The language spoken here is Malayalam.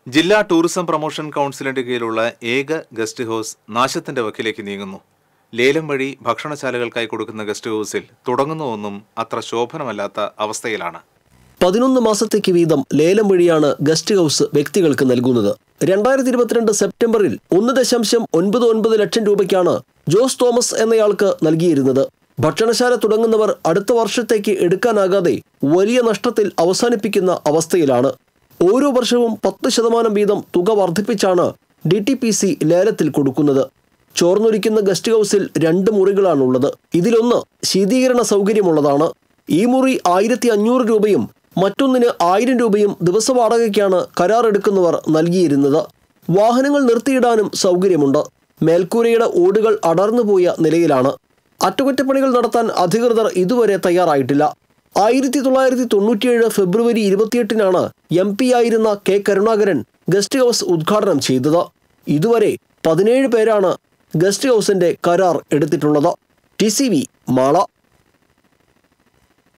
ജില്ലാ ടൂറിസം പ്രൊമോഷൻ കൗൺസിലിന്റെ കീഴിലുള്ള ഏക ഗസ്റ്റ് ഹൗസ് നാശത്തിന്റെ വക്കിലേക്ക് നീങ്ങുന്നു ലേലം വഴി ഭക്ഷണശാലകൾക്കായി കൊടുക്കുന്ന ഗസ്റ്റ് ഹൗസിൽ തുടങ്ങുന്ന ഒന്നും അത്ര ശോഭനമല്ലാത്ത അവസ്ഥയിലാണ് പതിനൊന്ന് മാസത്തേക്ക് വീതം ലേലം വഴിയാണ് ഗസ്റ്റ് ഹൗസ് വ്യക്തികൾക്ക് നൽകുന്നത് രണ്ടായിരത്തി ഇരുപത്തിരണ്ട് സെപ്റ്റംബറിൽ ഒന്ന് ദശാംശം ഒൻപത് ഒൻപത് ലക്ഷം രൂപയ്ക്കാണ് ജോസ് തോമസ് എന്നയാൾക്ക് നൽകിയിരുന്നത് ഭക്ഷണശാല തുടങ്ങുന്നവർ അടുത്ത വർഷത്തേക്ക് എടുക്കാനാകാതെ വലിയ നഷ്ടത്തിൽ അവസാനിപ്പിക്കുന്ന അവസ്ഥയിലാണ് ഓരോ വർഷവും പത്ത് ശതമാനം വീതം തുക വർദ്ധിപ്പിച്ചാണ് ഡി ടി പി സി ലേലത്തിൽ കൊടുക്കുന്നത് ചോർന്നൊലിക്കുന്ന ഗസ്റ്റ് ഹൗസിൽ രണ്ട് മുറികളാണുള്ളത് ഇതിലൊന്ന് ശീതീകരണ സൗകര്യമുള്ളതാണ് ഈ മുറി ആയിരത്തി അഞ്ഞൂറ് രൂപയും മറ്റൊന്നിന് ആയിരം രൂപയും ദിവസവാടകയ്ക്കാണ് കരാർ എടുക്കുന്നവർ നൽകിയിരുന്നത് വാഹനങ്ങൾ നിർത്തിയിടാനും സൗകര്യമുണ്ട് മേൽക്കൂരയുടെ ഓടുകൾ അടർന്നുപോയ നിലയിലാണ് അറ്റകുറ്റപ്പണികൾ നടത്താൻ അധികൃതർ ഇതുവരെ തയ്യാറായിട്ടില്ല ആയിരത്തി തൊള്ളായിരത്തി തൊണ്ണൂറ്റിയേഴ് ഫെബ്രുവരി ഇരുപത്തിയെട്ടിനാണ് എം പി ആയിരുന്ന കെ കരുണാകരൻ ഗസ്റ്റ് ഹൗസ് ഉദ്ഘാടനം ചെയ്തത് ഇതുവരെ പതിനേഴ് പേരാണ് ഗസ്റ്റ് ഹൗസിന്റെ കരാർ എടുത്തിട്ടുള്ളത് ടി സി വി മാള